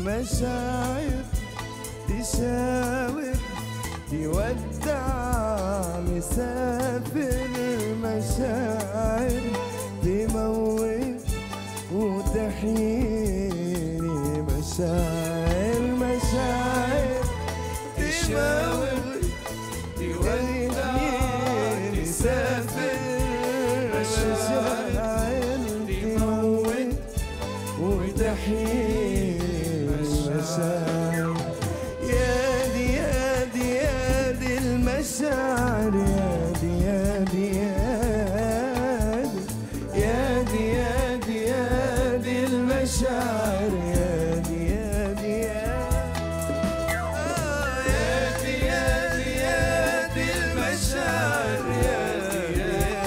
مشاعر تشاور تودع مسافر مشاعر تموت وتحييني مشاعر مشاعر تشاور تودع مسافر مشاعر تموت وتحييني مشاعر يا دي يا دي يا دي المشاعر يا دي يا دي يا دي يا دي يا دي يا دي المشاعر يا دي يا دي يا آه، يا دي يا دي يا دي المشاعر يا دي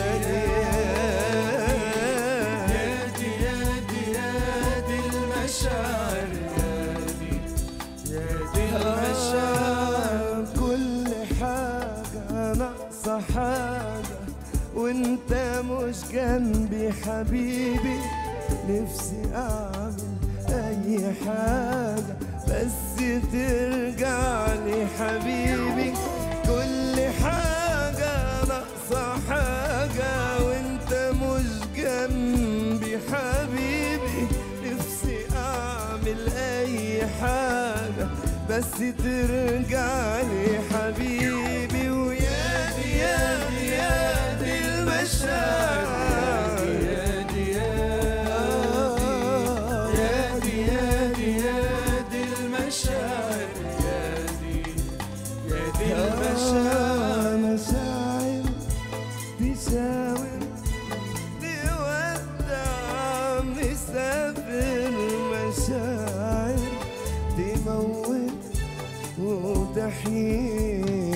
يا دي يا دي يا دي المشاعر يا دي يا دي المشاعر كل حاجة ناقصة حاجة وانت مش جنبي حبيبي نفسي اعمل اي حاجة بس ترجع لي حبيبي كل حاجة ناقصة حاجة وانت مش جنبي حبيبي نفسي اعمل اي حاجة بس ترجع لي حبيبي ويا دي يا دي يا دي المشاعر يا دي يا دي يا دي يا دي المشاعر يا دي يا دي المشاعر مشاعر تساوي تودع مسافر مشاعر تموت وتحيي